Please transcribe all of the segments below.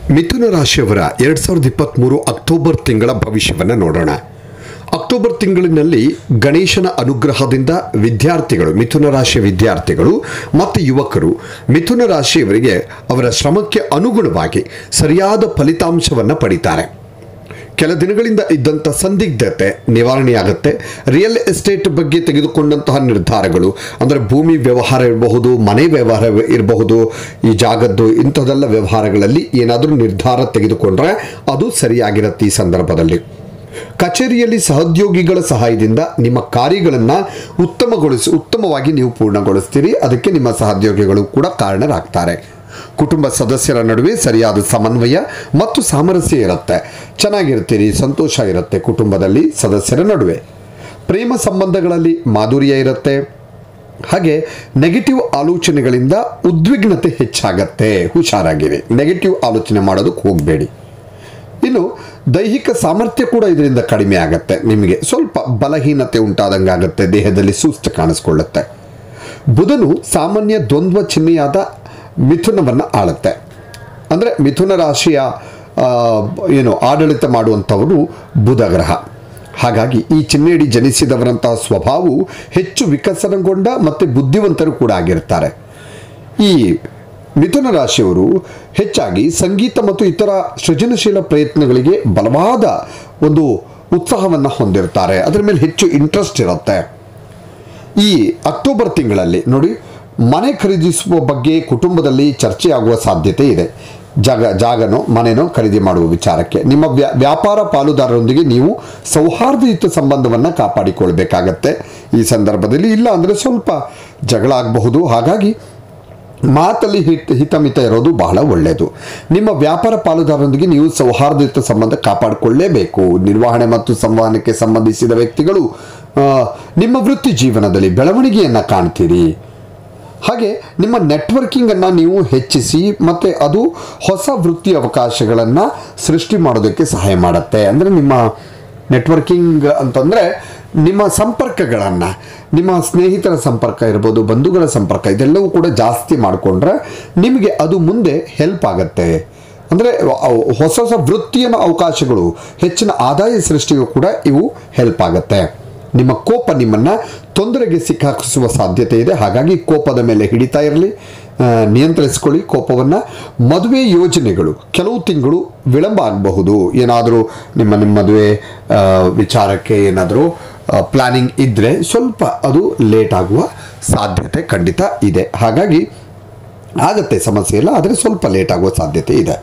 ಮಿಥುನ ರಾಶಿಯವರ ಎರಡು ಸಾವಿರದ ಇಪ್ಪತ್ತ್ಮೂರು ಅಕ್ಟೋಬರ್ ತಿಂಗಳ ಭವಿಷ್ಯವನ್ನು ನೋಡೋಣ ಅಕ್ಟೋಬರ್ ತಿಂಗಳಿನಲ್ಲಿ ಗಣೇಶನ ಅನುಗ್ರಹದಿಂದ ವಿದ್ಯಾರ್ಥಿಗಳು ಮಿಥುನ ರಾಶಿಯ ವಿದ್ಯಾರ್ಥಿಗಳು ಮತ್ತು ಯುವಕರು ಮಿಥುನ ರಾಶಿಯವರಿಗೆ ಅವರ ಶ್ರಮಕ್ಕೆ ಅನುಗುಣವಾಗಿ ಸರಿಯಾದ ಫಲಿತಾಂಶವನ್ನು ಪಡಿತಾರೆ ಕೆಲ ದಿನಗಳಿಂದ ಇದ್ದಂಥ ಸಂದಿಗ್ಧತೆ ನಿವಾರಣೆಯಾಗುತ್ತೆ ರಿಯಲ್ ಎಸ್ಟೇಟ್ ಬಗ್ಗೆ ತೆಗೆದುಕೊಂಡಂತಹ ನಿರ್ಧಾರಗಳು ಅಂದರೆ ಭೂಮಿ ವ್ಯವಹಾರ ಇರಬಹುದು ಮನೆ ವ್ಯವಹಾರ ಇರಬಹುದು ಈ ಜಾಗದ್ದು ಇಂಥದೆಲ್ಲ ವ್ಯವಹಾರಗಳಲ್ಲಿ ಏನಾದರೂ ನಿರ್ಧಾರ ತೆಗೆದುಕೊಂಡ್ರೆ ಅದು ಸರಿಯಾಗಿರುತ್ತೆ ಈ ಸಂದರ್ಭದಲ್ಲಿ ಕಚೇರಿಯಲ್ಲಿ ಸಹೋದ್ಯೋಗಿಗಳ ಸಹಾಯದಿಂದ ನಿಮ್ಮ ಕಾರ್ಯಗಳನ್ನು ಉತ್ತಮಗೊಳಿಸಿ ಉತ್ತಮವಾಗಿ ನೀವು ಪೂರ್ಣಗೊಳಿಸ್ತೀರಿ ಅದಕ್ಕೆ ನಿಮ್ಮ ಸಹೋದ್ಯೋಗಿಗಳು ಕೂಡ ಕಾರಣರಾಗ್ತಾರೆ ಕುಟುಂಬ ಸದಸ್ಯರ ನಡುವೆ ಸರಿಯಾದ ಸಮನ್ವಯ ಮತ್ತು ಸಾಮರಸ್ಯ ಇರುತ್ತೆ ಚೆನ್ನಾಗಿರ್ತೀರಿ ಸಂತೋಷ ಇರುತ್ತೆ ಕುಟುಂಬದಲ್ಲಿ ಸದಸ್ಯರ ನಡುವೆ ಪ್ರೇಮ ಸಂಬಂಧಗಳಲ್ಲಿ ಮಾಧುರ್ಯ ಇರುತ್ತೆ ಹಾಗೆ ನೆಗೆಟಿವ್ ಆಲೋಚನೆಗಳಿಂದ ಉದ್ವಿಗ್ನತೆ ಹೆಚ್ಚಾಗತ್ತೆ ಹುಷಾರಾಗಿರಿ ನೆಗೆಟಿವ್ ಆಲೋಚನೆ ಮಾಡೋದಕ್ಕೆ ಹೋಗಬೇಡಿ ಇನ್ನು ದೈಹಿಕ ಸಾಮರ್ಥ್ಯ ಕೂಡ ಇದರಿಂದ ಕಡಿಮೆ ಆಗುತ್ತೆ ನಿಮಗೆ ಸ್ವಲ್ಪ ಬಲಹೀನತೆ ಉಂಟಾದಂಗೆ ಆಗುತ್ತೆ ದೇಹದಲ್ಲಿ ಸುಸ್ತು ಕಾಣಿಸ್ಕೊಳ್ಳುತ್ತೆ ಬುಧನು ಸಾಮಾನ್ಯ ದ್ವಂದ್ವ ಚಿಹ್ನೆಯಾದ ಮಿಥುನವನ್ನು ಆಳುತ್ತೆ ಅಂದರೆ ಮಿಥುನ ರಾಶಿಯ ಆ, ಏನು ಆಡಳಿತ ಮಾಡುವಂಥವರು ಬುಧ ಗ್ರಹ ಹಾಗಾಗಿ ಈ ಚಿಹ್ನೆಯಡಿ ಜನಿಸಿದವರಂತಹ ಸ್ವಭಾವವು ಹೆಚ್ಚು ವಿಕಸನಗೊಂಡ ಮತ್ತು ಬುದ್ಧಿವಂತರು ಕೂಡ ಆಗಿರ್ತಾರೆ ಈ ಮಿಥುನ ರಾಶಿಯವರು ಹೆಚ್ಚಾಗಿ ಸಂಗೀತ ಮತ್ತು ಇತರ ಸೃಜನಶೀಲ ಪ್ರಯತ್ನಗಳಿಗೆ ಬಲವಾದ ಒಂದು ಉತ್ಸಾಹವನ್ನು ಹೊಂದಿರ್ತಾರೆ ಅದರ ಮೇಲೆ ಹೆಚ್ಚು ಇಂಟ್ರೆಸ್ಟ್ ಇರುತ್ತೆ ಈ ಅಕ್ಟೋಬರ್ ತಿಂಗಳಲ್ಲಿ ನೋಡಿ ಮನೆ ಖರೀದಿಸುವ ಬಗ್ಗೆ ಕುಟುಂಬದಲ್ಲಿ ಚರ್ಚೆಯಾಗುವ ಸಾಧ್ಯತೆ ಇದೆ ಜಾಗ ಜಾಗನೋ ಮನೆನೋ ಖರೀದಿ ಮಾಡುವ ವಿಚಾರಕ್ಕೆ ನಿಮ್ಮ ವ್ಯಾ ವ್ಯಾಪಾರ ಪಾಲುದಾರರೊಂದಿಗೆ ನೀವು ಸೌಹಾರ್ದಯುತ ಸಂಬಂಧವನ್ನು ಕಾಪಾಡಿಕೊಳ್ಬೇಕಾಗತ್ತೆ ಈ ಸಂದರ್ಭದಲ್ಲಿ ಇಲ್ಲ ಅಂದರೆ ಸ್ವಲ್ಪ ಜಗಳ ಆಗಬಹುದು ಹಾಗಾಗಿ ಮಾತಲ್ಲಿ ಹಿತ ಹಿತಮಿತ ಇರೋದು ಬಹಳ ಒಳ್ಳೆಯದು ನಿಮ್ಮ ವ್ಯಾಪಾರ ಪಾಲುದಾರರೊಂದಿಗೆ ನೀವು ಸೌಹಾರ್ದಯುತ ಸಂಬಂಧ ಕಾಪಾಡಿಕೊಳ್ಳಲೇಬೇಕು ನಿರ್ವಹಣೆ ಮತ್ತು ಸಂವಹನಕ್ಕೆ ಸಂಬಂಧಿಸಿದ ವ್ಯಕ್ತಿಗಳು ಆ, ನಿಮ್ಮ ವೃತ್ತಿ ಜೀವನದಲ್ಲಿ ಬೆಳವಣಿಗೆಯನ್ನು ಕಾಣ್ತೀರಿ ಹಾಗೆ ನಿಮ್ಮ ನೆಟ್ವರ್ಕಿಂಗನ್ನು ನೀವು ಹೆಚ್ಚಿಸಿ ಮತ್ತು ಅದು ಹೊಸ ವೃತ್ತಿ ಅವಕಾಶಗಳನ್ನು ಸೃಷ್ಟಿ ಮಾಡೋದಕ್ಕೆ ಸಹಾಯ ಮಾಡುತ್ತೆ ಅಂದರೆ ನಿಮ್ಮ ನೆಟ್ವರ್ಕಿಂಗ್ ಅಂತಂದರೆ ನಿಮ್ಮ ಸಂಪರ್ಕಗಳನ್ನು ನಿಮ್ಮ ಸ್ನೇಹಿತರ ಸಂಪರ್ಕ ಇರ್ಬೋದು ಬಂಧುಗಳ ಸಂಪರ್ಕ ಇದೆಲ್ಲವೂ ಕೂಡ ಜಾಸ್ತಿ ಮಾಡಿಕೊಂಡ್ರೆ ನಿಮಗೆ ಅದು ಮುಂದೆ ಹೆಲ್ಪ್ ಆಗುತ್ತೆ ಅಂದರೆ ಹೊಸ ಹೊಸ ವೃತ್ತಿಯ ಅವಕಾಶಗಳು ಹೆಚ್ಚಿನ ಆದಾಯ ಸೃಷ್ಟಿಗೂ ಕೂಡ ಇವು ಹೆಲ್ಪ್ ಆಗುತ್ತೆ ನಿಮ್ಮ ಕೋಪ ನಿಮ್ಮನ್ನು ತೊಂದರೆಗೆ ಸಿಕ್ಕಾಕಿಸುವ ಸಾಧ್ಯತೆ ಇದೆ ಹಾಗಾಗಿ ಕೋಪದ ಮೇಲೆ ಹಿಡಿತಾ ಇರಲಿ ಆ, ನಿಯಂತ್ರಿಸ್ಕೊಳ್ಳಿ ಕೋಪವನ್ನು ಮದುವೆ ಯೋಜನೆಗಳು ಕೆಲವು ತಿಂಗಳು ವಿಳಂಬ ಆಗಬಹುದು ಏನಾದರೂ ನಿಮ್ಮ ನಿಮ್ಮ ಮದುವೆ ಆ, ವಿಚಾರಕ್ಕೆ ಏನಾದರೂ ಪ್ಲಾನಿಂಗ್ ಇದ್ದರೆ ಸ್ವಲ್ಪ ಅದು ಲೇಟ್ ಆಗುವ ಸಾಧ್ಯತೆ ಖಂಡಿತ ಇದೆ ಹಾಗಾಗಿ ಆಗತ್ತೆ ಸಮಸ್ಯೆ ಇಲ್ಲ ಆದರೆ ಸ್ವಲ್ಪ ಲೇಟ್ ಆಗುವ ಸಾಧ್ಯತೆ ಇದೆ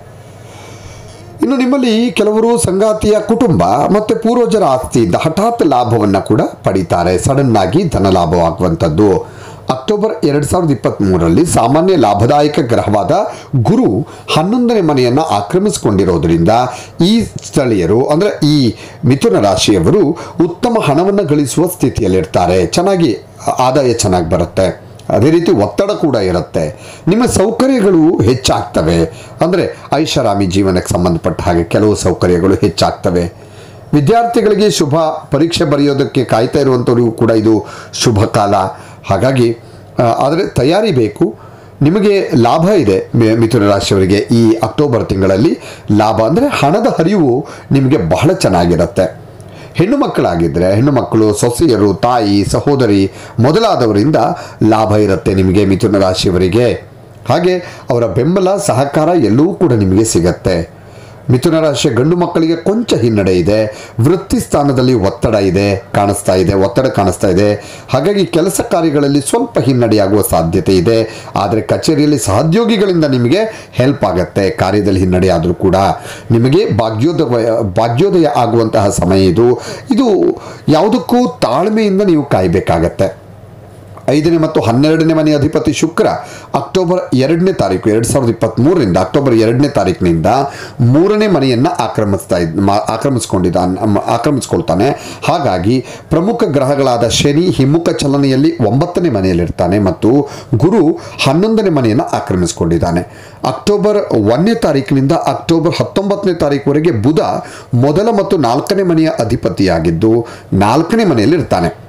ಇನ್ನು ನಿಮ್ಮಲ್ಲಿ ಕೆಲವರು ಸಂಗಾತಿಯ ಕುಟುಂಬ ಮತ್ತು ಪೂರ್ವಜರ ಆಸ್ತಿಯಿಂದ ಹಠಾತ್ ಲಾಭವನ್ನು ಕೂಡ ಪಡಿತಾರೆ ಸಡನ್ ಆಗಿ ಧನ ಲಾಭವಾಗುವಂಥದ್ದು ಅಕ್ಟೋಬರ್ ಎರಡು ಸಾವಿರದ ಇಪ್ಪತ್ತ್ಮೂರರಲ್ಲಿ ಸಾಮಾನ್ಯ ಲಾಭದಾಯಕ ಗ್ರಹವಾದ ಗುರು ಹನ್ನೊಂದನೇ ಮನೆಯನ್ನು ಆಕ್ರಮಿಸಿಕೊಂಡಿರೋದ್ರಿಂದ ಈ ಸ್ಥಳೀಯರು ಅಂದರೆ ಈ ಮಿಥುನ ರಾಶಿಯವರು ಉತ್ತಮ ಹಣವನ್ನು ಗಳಿಸುವ ಸ್ಥಿತಿಯಲ್ಲಿರ್ತಾರೆ ಚೆನ್ನಾಗಿ ಆದಾಯ ಚೆನ್ನಾಗಿ ಬರುತ್ತೆ ಅದೇ ರೀತಿ ಒತ್ತಡ ಕೂಡ ಇರುತ್ತೆ ನಿಮ್ಮ ಸೌಕರ್ಯಗಳು ಹೆಚ್ಚಾಗ್ತವೆ ಅಂದರೆ ಐಷಾರಾಮಿ ಜೀವನಕ್ಕೆ ಸಂಬಂಧಪಟ್ಟ ಹಾಗೆ ಕೆಲವು ಸೌಕರ್ಯಗಳು ಹೆಚ್ಚಾಗ್ತವೆ ವಿದ್ಯಾರ್ಥಿಗಳಿಗೆ ಶುಭ ಪರೀಕ್ಷೆ ಬರೆಯೋದಕ್ಕೆ ಕಾಯ್ತಾ ಇರುವಂಥವ್ರಿಗೂ ಕೂಡ ಇದು ಶುಭ ಕಾಲ ಹಾಗಾಗಿ ಆ, ಆದರೆ ತಯಾರಿ ಬೇಕು ನಿಮಗೆ ಲಾಭ ಇದೆ ಮಿ- ಮಿಥುನ ರಾಶಿಯವರಿಗೆ ಈ ಅಕ್ಟೋಬರ್ ತಿಂಗಳಲ್ಲಿ ಲಾಭ ಅಂದರೆ ಹಣದ ಹರಿವು ನಿಮಗೆ ಬಹಳ ಚೆನ್ನಾಗಿರುತ್ತೆ ಹೆಣ್ಣು ಮಕ್ಕಳಾಗಿದ್ದರೆ ಹೆಣ್ಣು ಮಕ್ಕಳು ಸೊಸೆಯರು ತಾಯಿ ಸಹೋದರಿ ಮೊದಲಾದವರಿಂದ ಲಾಭ ಇರುತ್ತೆ ನಿಮಗೆ ಮಿಥುನ ರಾಶಿಯವರಿಗೆ ಹಾಗೆ ಅವರ ಬೆಂಬಲ ಸಹಕಾರ ಎಲ್ಲವೂ ಕೂಡ ನಿಮಗೆ ಸಿಗತ್ತೆ ಮಿಥುನ ರಾಶಿಯ ಗಂಡು ಮಕ್ಕಳಿಗೆ ಕೊಂಚ ಹಿನ್ನಡೆ ಇದೆ ವೃತ್ತಿ ಸ್ಥಾನದಲ್ಲಿ ಒತ್ತಡ ಇದೆ ಕಾಣಿಸ್ತಾ ಇದೆ ಒತ್ತಡ ಕಾಣಿಸ್ತಾ ಇದೆ ಹಾಗಾಗಿ ಕೆಲಸ ಕಾರ್ಯಗಳಲ್ಲಿ ಸ್ವಲ್ಪ ಹಿನ್ನಡೆಯಾಗುವ ಸಾಧ್ಯತೆ ಇದೆ ಆದರೆ ಕಚೇರಿಯಲ್ಲಿ ಸಹೋದ್ಯೋಗಿಗಳಿಂದ ನಿಮಗೆ ಹೆಲ್ಪ್ ಆಗುತ್ತೆ ಕಾರ್ಯದಲ್ಲಿ ಹಿನ್ನಡೆ ಆದರೂ ಕೂಡ ನಿಮಗೆ ಭಾಗ್ಯೋದಯ ಭಾಗ್ಯೋದಯ ಆಗುವಂತಹ ಸಮಯ ಇದು ಇದು ಯಾವುದಕ್ಕೂ ತಾಳ್ಮೆಯಿಂದ ನೀವು ಕಾಯಬೇಕಾಗತ್ತೆ ಐದನೇ ಮತ್ತು ಹನ್ನೆರಡನೇ ಮನೆ ಅಧಿಪತಿ ಶುಕ್ರ ಅಕ್ಟೋಬರ್ ಎರಡನೇ ತಾರೀಕು ಎರಡು ಸಾವಿರದ ಇಪ್ಪತ್ತ್ಮೂರರಿಂದ ಅಕ್ಟೋಬರ್ ಎರಡನೇ ತಾರೀಕಿನಿಂದ ಮೂರನೇ ಮನೆಯನ್ನು ಆಕ್ರಮಿಸ್ತಾ ಇದ್ ಮಾ- ಆಕ್ರಮಿಸ್ಕೊಂಡಿದ್ದಾನೆ ಅಮ್- ಆಕ್ರಮಿಸ್ಕೊಳ್ತಾನೆ ಹಾಗಾಗಿ ಪ್ರಮುಖ ಗ್ರಹಗಳಾದ ಶನಿ ಹಿಮ್ಮುಖ ಚಲನೆಯಲ್ಲಿ ಒಂಬತ್ತನೇ ಮನೆಯಲ್ಲಿರ್ತಾನೆ ಮತ್ತು ಗುರು ಹನ್ನೊಂದನೇ ಮನೆಯನ್ನು ಆಕ್ರಮಿಸಿಕೊಂಡಿದ್ದಾನೆ ಅಕ್ಟೋಬರ್ ಒಂದನೇ ತಾರೀಕಿನಿಂದ ಅಕ್ಟೋಬರ್ ಹತ್ತೊಂಬತ್ತನೇ ತಾರೀಕುವರೆಗೆ ಬುಧ ಮೊದಲ ಮತ್ತು ನಾಲ್ಕನೇ ಮನೆಯ ಅಧಿಪತಿಯಾಗಿದ್ದು ನಾಲ್ಕನೇ ಮನೆಯಲ್ಲಿ ಇರ್ತಾನೆ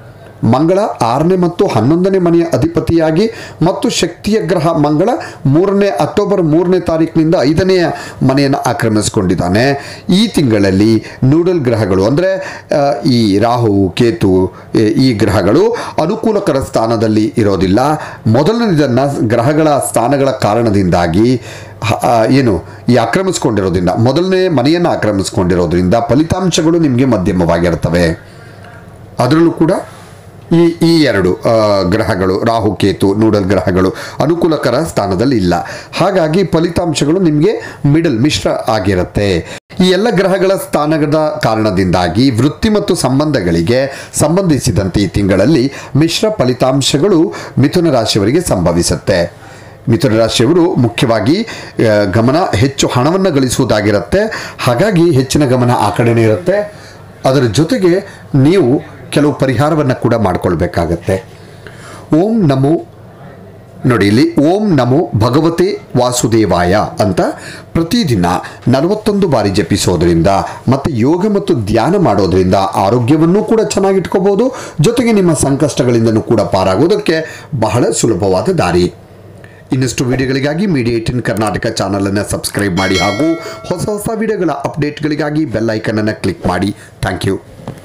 ಮಂಗಳ ಆರನೇ ಮತ್ತು ಹನ್ನೊಂದನೇ ಮನೆಯ ಅಧಿಪತಿಯಾಗಿ ಮತ್ತು ಶಕ್ತಿಯ ಗ್ರಹ ಮಂಗಳ ಮೂರನೇ ಅಕ್ಟೋಬರ್ ಮೂರನೇ ತಾರೀಕಿನಿಂದ ಐದನೆಯ ಮನೆಯನ್ನು ಆಕ್ರಮಿಸಿಕೊಂಡಿದ್ದಾನೆ ಈ ತಿಂಗಳಲ್ಲಿ ನೂಡಲ್ ಗ್ರಹಗಳು ಅಂದರೆ ಈ ರಾಹು ಕೇತು ಈ- ಈ ಗ್ರಹಗಳು ಅನುಕೂಲಕರ ಸ್ಥಾನದಲ್ಲಿ ಇರೋದಿಲ್ಲ ಮೊದಲನೇದನ್ನು ಗ್ರಹಗಳ ಸ್ಥಾನಗಳ ಕಾರಣದಿಂದಾಗಿ ಹ- ಆ, ಏನು ಈ ಆಕ್ರಮಿಸ್ಕೊಂಡಿರೋದ್ರಿಂದ ಮೊದಲನೇ ಮನೆಯನ್ನು ಆಕ್ರಮಿಸ್ಕೊಂಡಿರೋದ್ರಿಂದ ಫಲಿತಾಂಶಗಳು ನಿಮಗೆ ಮಧ್ಯಮವಾಗಿರ್ತವೆ ಅದರಲ್ಲೂ ಕೂಡ ಈ ಈ ಎರಡು ಆ, ಗ್ರಹಗಳು ರಾಹು ಕೇತು ನೂಡಲ್ ಗ್ರಹಗಳು ಅನುಕೂಲಕರ ಸ್ಥಾನದಲ್ಲಿ ಇಲ್ಲ ಹಾಗಾಗಿ ಫಲಿತಾಂಶಗಳು ನಿಮಗೆ ಮಿಡಲ್ ಮಿಶ್ರ ಆಗಿರುತ್ತೆ ಈ ಎಲ್ಲ ಗ್ರಹಗಳ ಸ್ಥಾನದ ಕಾರಣದಿಂದಾಗಿ ವೃತ್ತಿ ಮತ್ತು ಸಂಬಂಧಗಳಿಗೆ ಸಂಬಂಧಿಸಿದಂತೆ ಈ ತಿಂಗಳಲ್ಲಿ ಮಿಶ್ರ ಫಲಿತಾಂಶಗಳು ಮಿಥುನ ರಾಶಿಯವರಿಗೆ ಸಂಭವಿಸುತ್ತೆ ಮಿಥುನ ರಾಶಿಯವರು ಮುಖ್ಯವಾಗಿ ಆ, ಗಮನ ಹೆಚ್ಚು ಹಣವನ್ನು ಗಳಿಸುವುದಾಗಿರುತ್ತೆ ಹಾಗಾಗಿ ಹೆಚ್ಚಿನ ಗಮನ ಆ ಕಡೆನೇ ಇರುತ್ತೆ ಅದರ ಜೊತೆಗೆ ನೀವು ಕೆಲವು ಪರಿಹಾರವನ್ನು ಕೂಡ ಮಾಡಿಕೊಳ್ಬೇಕಾಗತ್ತೆ ಓಂ ನಮೋ ನೋಡಿ ಇಲ್ಲಿ ಓಂ ನಮೋ ಭಗವತೆ ವಾಸುದೇವಾಯ ಅಂತ ಪ್ರತಿದಿನ ನಲವತ್ತೊಂದು ಬಾರಿ ಜಪಿಸೋದ್ರಿಂದ ಮತ್ತು ಯೋಗ ಮತ್ತು ಧ್ಯಾನ ಮಾಡೋದ್ರಿಂದ ಆರೋಗ್ಯವನ್ನೂ ಕೂಡ ಚೆನ್ನಾಗಿಟ್ಕೋಬೋದು ಜೊತೆಗೆ ನಿಮ್ಮ ಸಂಕಷ್ಟಗಳಿಂದನೂ ಕೂಡ ಪಾರಾಗೋದಕ್ಕೆ ಬಹಳ ಸುಲಭವಾದ ದಾರಿ ಇನ್ನಷ್ಟು ವಿಡಿಯೋಗಳಿಗಾಗಿ ಮೀಡಿಯಾ ಏಟಿನ್ ಕರ್ನಾಟಕ ಚಾನಲನ್ನು ಸಬ್ಸ್ಕ್ರೈಬ್ ಮಾಡಿ ಹಾಗೂ ಹೊಸ ಹೊಸ ವಿಡಿಯೋಗಳ ಅಪ್ಡೇಟ್ಗಳಿಗಾಗಿ ಬೆಲ್ ಐಕನನ್ನು ಕ್ಲಿಕ್ ಮಾಡಿ ಥ್ಯಾಂಕ್ ಯು